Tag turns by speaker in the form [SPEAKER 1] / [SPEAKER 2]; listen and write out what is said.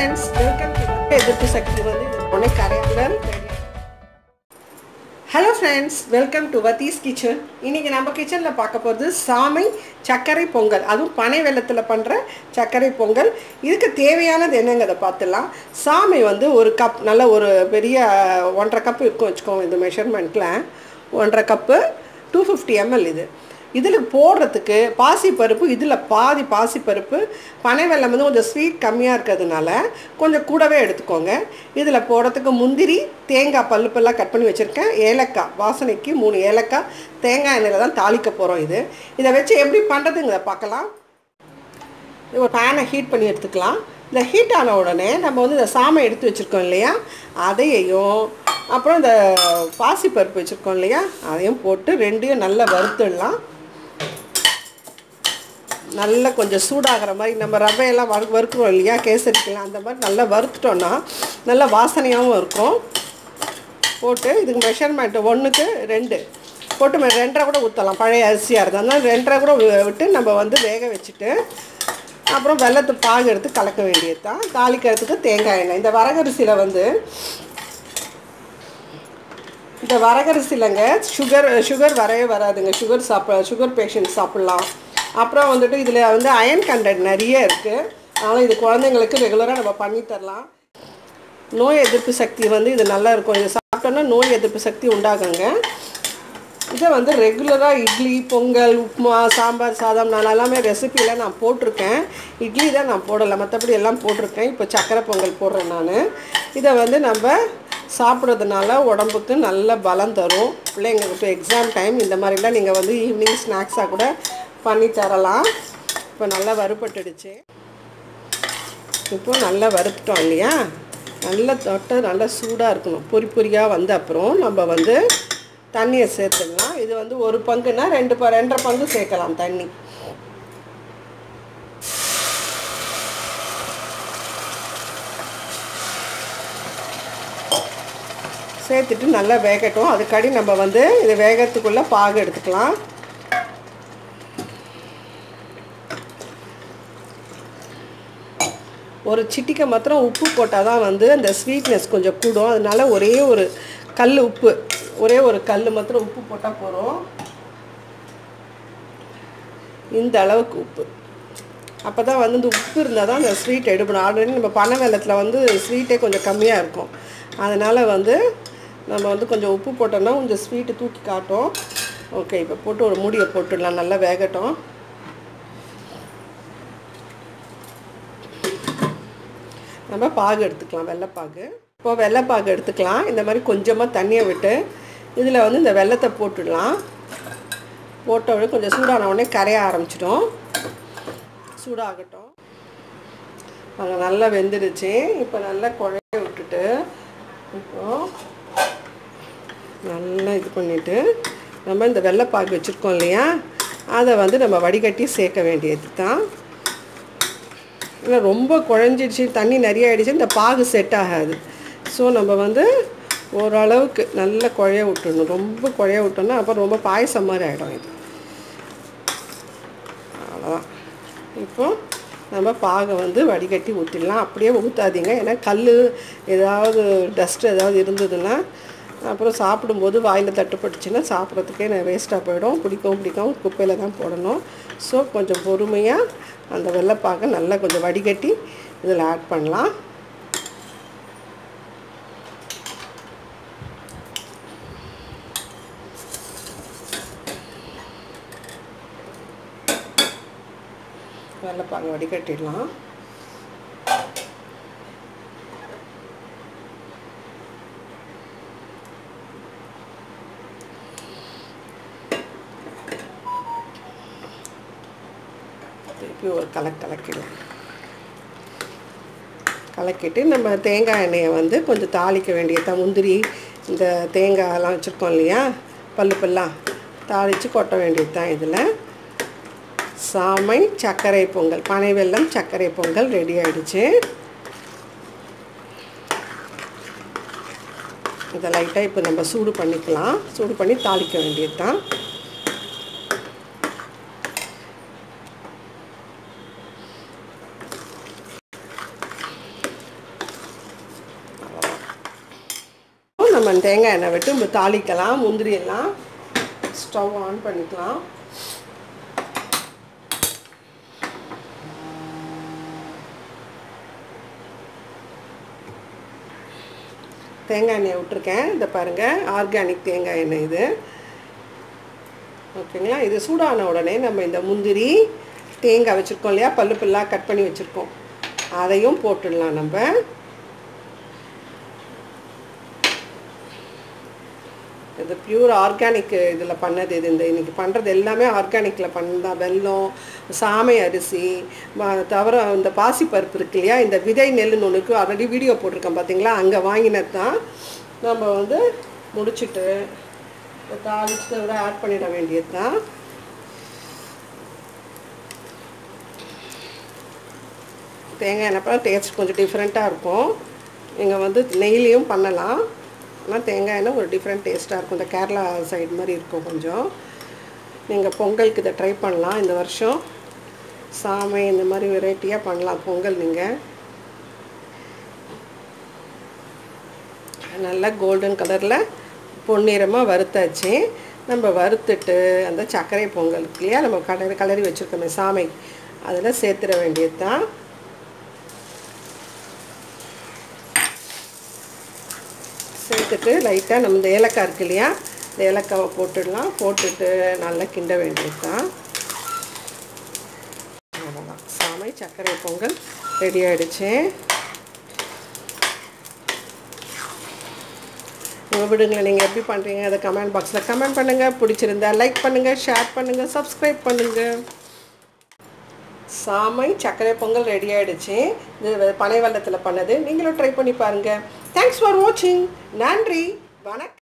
[SPEAKER 1] friends welcome to எதிர்ப்பு சக்தி வந்து உடனே கரையாடல் hello friends welcome to Vathees kitchen இன்றைக்கி நம்ம கிச்சனில் பார்க்க போகிறது சாமை சர்க்கரை பொங்கல் அதுவும் பனை வெள்ளத்தில் பண்ணுற சர்க்கரை பொங்கல் இதுக்கு தேவையானது என்னங்கிறத பார்த்துலாம் சாமை வந்து ஒரு கப் நல்ல ஒரு பெரிய ஒன்றரை கப் இருக்கும் வச்சுக்கோங்க இந்த மெஷர்மெண்ட்டில் ஒன்றரை கப்பு டூ ஃபிஃப்டி எம்எல் இது இதில் போடுறதுக்கு பாசிப்பருப்பு இதில் பாதி பாசிப்பருப்பு பனை வெல்லம் வந்து கொஞ்சம் ஸ்வீட் கம்மியாக இருக்கிறதுனால கொஞ்சம் கூடவே எடுத்துக்கோங்க இதில் போடுறதுக்கு முந்திரி தேங்காய் பல்லு பல்லாக கட் பண்ணி வச்சுருக்கேன் ஏலக்காய் வாசனைக்கு மூணு ஏலக்காய் தேங்காய் எண்ணெயில் தான் தாளிக்க போகிறோம் இது இதை வச்சு எப்படி பண்ணுறதுங்கிறத பார்க்கலாம் ஒரு பேனை ஹீட் பண்ணி எடுத்துக்கலாம் இந்த ஹீட் ஆன உடனே நம்ம வந்து இந்த சாமை எடுத்து வச்சுருக்கோம் இல்லையா அதையையும் அப்புறம் இந்த பாசிப்பருப்பு வச்சுருக்கோம் இல்லையா அதையும் போட்டு ரெண்டையும் நல்லா வறுத்துடலாம் நல்லா கொஞ்சம் சூடாகிற மாதிரி நம்ம ரவையெல்லாம் வறு வறுக்கிறோம் இல்லையா கேசரிக்கெல்லாம் அந்த மாதிரி நல்லா வறுத்துட்டோன்னா நல்லா வாசனையாகவும் இருக்கும் போட்டு இதுக்கு மெஷர்மெண்ட்டு ஒன்றுக்கு ரெண்டு போட்டு மெ- ரெண்டரை கூட ஊற்றலாம் பழைய அரிசியாக இருந்தால் அதனால ரெண்டரை கூட வி- விட்டு நம்ம வந்து வேக வச்சுட்டு அப்புறம் வெள்ளத்து பாகு எடுத்து கலக்க வேண்டியது தான் தாளிக்கிறதுக்கு தேங்காய் எண்ணெய் இந்த வரகரிசியில் வந்து இந்த வரகரிசிலங்க சுகர் சுகர் வரவே வராதுங்க சுகர் சாப்பிட சுகர் பேஷண்ட் சாப்பிட்லாம் அப்புறம் வந்துட்டு இதில் வந்து அயன் கண்டென்ட் நிறைய இருக்குது அதனால் இது குழந்தைங்களுக்கு ரெகுலராக நம்ம பண்ணி தரலாம் நோய் எதிர்ப்பு சக்தி வந்து இது நல்லா இருக்கும் இது சாப்பிட்டோன்னா நோய் எதிர்ப்பு சக்தி உண்டாகுங்க இதை வந்து ரெகுலராக இட்லி பொங்கல் உப்புமா சாம்பார் சாதம் நான் எல்லாமே ரெசிபியில் நான் போட்டிருக்கேன் இட்லி தான் நான் போடலை மற்றபடி எல்லாம் போட்டிருக்கேன் இப்போ சக்கரை பொங்கல் போடுறேன் நான் இதை வந்து நம்ம சாப்பிட்றதுனால உடம்புக்கு நல்ல பலம் தரும் பிள்ளைங்களுக்கு இப்போ எக்ஸாம் டைம் இந்த மாதிரிலாம் நீங்கள் வந்து ஈவினிங் ஸ்நாக்ஸாக கூட பண்ணி தரலாம் இப்போ நல்லா வறுபட்டுடுச்சு இப்போ நல்லா வறுத்துட்டோம் இல்லையா நல்லா தொட்டு நல்லா சூடாக இருக்கணும் பொரி பொரியாக வந்த அப்புறம் நம்ம வந்து தண்ணியை சேர்த்துக்கலாம் இது வந்து ஒரு பங்குனா ரெண்டு ப ரெண்டரை பங்கு சேர்க்கலாம் தண்ணி சேர்த்துட்டு நல்லா வேகட்டும் அதுக்கடி நம்ம வந்து இது வேகத்துக்குள்ளே பாகு எடுத்துக்கலாம் ஒரு சிட்டிக்கை மாத்திரம் உப்பு போட்டால் தான் வந்து அந்த ஸ்வீட்னஸ் கொஞ்சம் கூடும் அதனால ஒரே ஒரு கல் உப்பு ஒரே ஒரு கல் மாத்திரம் உப்பு போட்டால் போகிறோம் இந்த அளவுக்கு உப்பு அப்போ தான் வந்து இந்த உப்பு இருந்தால் தான் அந்த ஸ்வீட் எடுக்கணும் ஆல்ரெடி நம்ம பனை வெள்ளத்தில் வந்து ஸ்வீட்டே கொஞ்சம் கம்மியாக இருக்கும் அதனால் வந்து நம்ம வந்து கொஞ்சம் உப்பு போட்டோம்னா கொஞ்சம் ஸ்வீட்டு தூக்கி காட்டும் ஓகே இப்போ போட்டு ஒரு மூடியை போட்டுடலாம் நல்லா வேகட்டும் நம்ம பாகு எடுத்துக்கலாம் வெள்ளைப்பாகு இப்போ வெள்ளைப்பாகு எடுத்துக்கலாம் இந்த மாதிரி கொஞ்சமாக தண்ணியை விட்டு இதில் வந்து இந்த வெள்ளத்தை போட்டுடலாம் போட்ட உடனே கொஞ்சம் சூடான உடனே கரைய ஆரம்பிச்சிடும் சூடாகட்டும் அங்கே நல்லா வெந்துடுச்சு இப்போ நல்லா குழைய விட்டுட்டு இப்போ நல்லா இது பண்ணிவிட்டு நம்ம இந்த வெள்ளைப்பாகு வச்சுருக்கோம் இல்லையா அதை வந்து நம்ம வடிகட்டி சேர்க்க வேண்டியது தான் இல்லை ரொம்ப குழஞ்சிடுச்சு தண்ணி நிறைய ஆயிடுச்சு இந்த பாகு செட் ஆகாது ஸோ நம்ம வந்து ஓரளவுக்கு நல்ல குழைய விட்டுடணும் ரொம்ப குழைய விட்டோம்னா அப்புறம் ரொம்ப பாயசம் மாதிரி ஆகிடும் இது அவ்வளோதான் இப்போ நம்ம பாகை வந்து வடிகட்டி ஊற்றிடலாம் அப்படியே ஊற்றாதீங்க ஏன்னா கல் ஏதாவது டஸ்ட் ஏதாவது இருந்ததுன்னா அப்புறம் சாப்பிடும்போது வாயில் தட்டுப்பட்டுச்சுன்னா சாப்பிட்றதுக்கே வேஸ்ட்டாக போயிடும் பிடிக்கவும் பிடிக்கவும் குப்பையில் தான் போடணும் ஸோ கொஞ்சம் பொறுமையாக அந்த வெள்ளைப்பாகை நல்லா கொஞ்சம் வடிகட்டி இதில் ஆட் பண்ணலாம் வெள்ளைப்பாகை வடிகட்டிடலாம் திருப்பி ஒரு கலக்கு கலக்கிடும் கலக்கிட்டு நம்ம தேங்காய் எண்ணெயை வந்து கொஞ்சம் தாளிக்க வேண்டியதா முந்திரி இந்த தேங்காயெல்லாம் வச்சுருக்கோம் இல்லையா பல்லு பல்லாம் தாளித்து கொட்ட வேண்டியது தான் இதில் சாமை சர்க்கரை பொங்கல் பனை வெல்லம் சர்க்கரை பொங்கல் ரெடி ஆயிடுச்சு இதை லைட்டாக இப்போ நம்ம சூடு பண்ணிக்கலாம் சூடு பண்ணி தாளிக்க வேண்டியது தான் நம்ம தேங்காய் எண்ணெய் விட்டு நம்ம தாளிக்கலாம் முந்திரி எல்லாம் ஸ்டவ் ஆன் பண்ணிக்கலாம் தேங்காய் எண்ணெய் விட்டுருக்கேன் இந்த பாருங்கள் ஆர்கானிக் தேங்காய் எண்ணெய் இது ஓகேங்களா இது சூடான உடனே நம்ம இந்த முந்திரி தேங்காய் வச்சுருக்கோம் இல்லையா பல்லு பல்லாக கட் பண்ணி வச்சுருக்கோம் அதையும் போட்டுடலாம் நம்ம இது பியூர் ஆர்கானிக் இதில் பண்ணது இது இந்த இன்றைக்கி பண்ணுறது எல்லாமே ஆர்கானிக்கில் பண்ணதான் வெல்லம் சாமை அரிசி ம- தவிர இந்த பாசிப்பருப்பு இருக்கு இல்லையா இந்த விதை நெல்லுன்னு ஒன்றுக்கு ஆல்ரெடி வீடியோ போட்டிருக்கேன் பார்த்தீங்களா அங்கே வாங்கினது தான் நம்ம வந்து முடிச்சுட்டு தாளிச்சு விட ஆட் பண்ணிட வேண்டியது தான் தேங்காய் எண்ணெய் டேஸ்ட் கொஞ்சம் டிஃப்ரெண்ட்டாக இருக்கும் நீங்கள் வந்து நெய்லேயும் பண்ணலாம் ஆனால் தேங்காய் எண்ணெய் ஒரு டிஃப்ரெண்ட் டேஸ்ட்டாக இருக்கும் இந்த கேரளா சைடு மாதிரி இருக்கும் கொஞ்சம் நீங்கள் பொங்கலுக்கு இதை ட்ரை பண்ணலாம் இந்த வருஷம் சாமை இந்த மாதிரி வெரைட்டியாக பண்ணலாம் பொங்கல் நீங்கள் நல்லா கோல்டன் கலரில் பொன்னிறமாக வறுத்தாச்சு நம்ம வறுத்துட்டு அந்த சர்க்கரை பொங்கல் இருக்கு இல்லையா நம்ம கலரி கலரி வச்சுருக்கோமே சாமை அதில் சேர்த்துட வேண்டியது தான் சேர்த்துட்டு லைட்டாக நம்ம இந்த ஏலக்காய் இருக்கு இல்லையா இந்த ஏலக்காவை போட்டுடலாம் போட்டுட்டு நல்லா கிண்ட வேண்டியது தான் அவ்வளோதான் சாமை சர்க்கரை பொங்கல் ரெடி ஆகிடுச்சு உங்கள் வீடுங்களை நீங்கள் எப்படி பண்ணுறீங்க அதை கமெண்ட் பாக்ஸில் கமெண்ட் பண்ணுங்கள் பிடிச்சிருந்தா லைக் பண்ணுங்கள் ஷேர் பண்ணுங்கள் சப்ஸ்கிரைப் பண்ணுங்கள் சாமை சர்க்கரை பொங்கல் ரெடி ஆகிடுச்சு இது பனை வெள்ளத்தில் பண்ணது நீங்களும் ட்ரை பண்ணி பாருங்கள் தேங்க்ஸ் ஃபார் வாட்சிங் நன்றி வணக்கம்